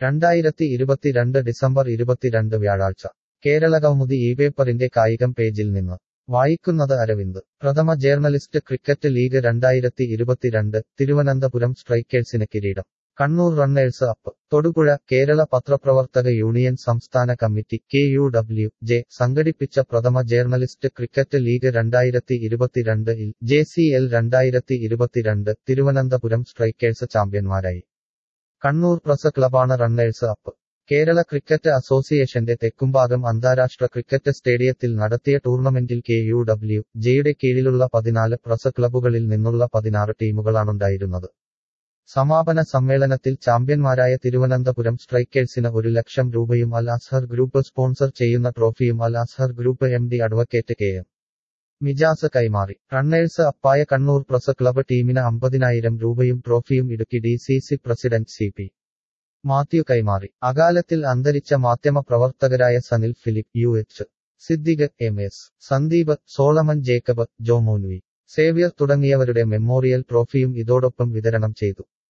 രണ്ടായിരത്തി ഇരുപത്തിരണ്ട് ഡിസംബർ ഇരുപത്തിരണ്ട് വ്യാഴാഴ്ച കേരള കൗമുദി ഈ പേപ്പറിന്റെ കായികം പേജിൽ നിന്ന് വായിക്കുന്നത് അരവിന്ദ് പ്രഥമ ജേർണലിസ്റ്റ് ക്രിക്കറ്റ് ലീഗ് രണ്ടായിരത്തി ഇരുപത്തിരണ്ട് തിരുവനന്തപുരം സ്ട്രൈക്കേഴ്സിന് കിരീടം കണ്ണൂർ റണ്ണേഴ്സ് അപ്പ് തൊടുപുഴ കേരള പത്രപ്രവർത്തക യൂണിയൻ സംസ്ഥാന committee K U W J സംഘടിപ്പിച്ച പ്രഥമ ജേർണലിസ്റ്റ് ക്രിക്കറ്റ് ലീഗ് രണ്ടായിരത്തി ഇരുപത്തിരണ്ട് ഇൽ ജെ സി എൽ രണ്ടായിരത്തി ഇരുപത്തിരണ്ട് തിരുവനന്തപുരം സ്ട്രൈക്കേഴ്സ് ചാമ്പ്യന്മാരായി കണ്ണൂർ പ്രസ് ക്ലബാണ് റണ്ണേഴ്സ് അപ്പ് കേരള ക്രിക്കറ്റ് അസോസിയേഷന്റെ തെക്കുംഭാഗം അന്താരാഷ്ട്ര ക്രിക്കറ്റ് സ്റ്റേഡിയത്തിൽ നടത്തിയ ടൂർണമെന്റിൽ കെ യു ഡബ്ല്യു ജെയുടെ കീഴിലുള്ള പതിനാല് പ്രസ് ക്ലബ്ബുകളിൽ നിന്നുള്ള പതിനാറ് ടീമുകളാണുണ്ടായിരുന്നത് സമാപന സമ്മേളനത്തിൽ ചാമ്പ്യന്മാരായ തിരുവനന്തപുരം സ്ട്രൈക്കേഴ്സിന് ഒരു ലക്ഷം രൂപയും അൽ അസ്ഹർ ഗ്രൂപ്പ് സ്പോൺസർ ചെയ്യുന്ന ട്രോഫിയും Al Azhar group M D advocate K M Mijas കൈമാറി റണ്ണേഴ്സ് അപ്പായ കണ്ണൂർ പ്രസ് ക്ലബ്ബ് ടീമിന് അമ്പതിനായിരം രൂപയും ട്രോഫിയും Idukki D C C president C P Mathew കൈമാറി അകാലത്തിൽ അന്തരിച്ച മാധ്യമ പ്രവർത്തകരായ Sanil Philip U H Siddique M S Sandeep Solomon Jacob ജോമോൻവി സേവ്യർ തുടങ്ങിയവരുടെ മെമ്മോറിയൽ ട്രോഫിയും ഇതോടൊപ്പം വിതരണം ചെയ്തു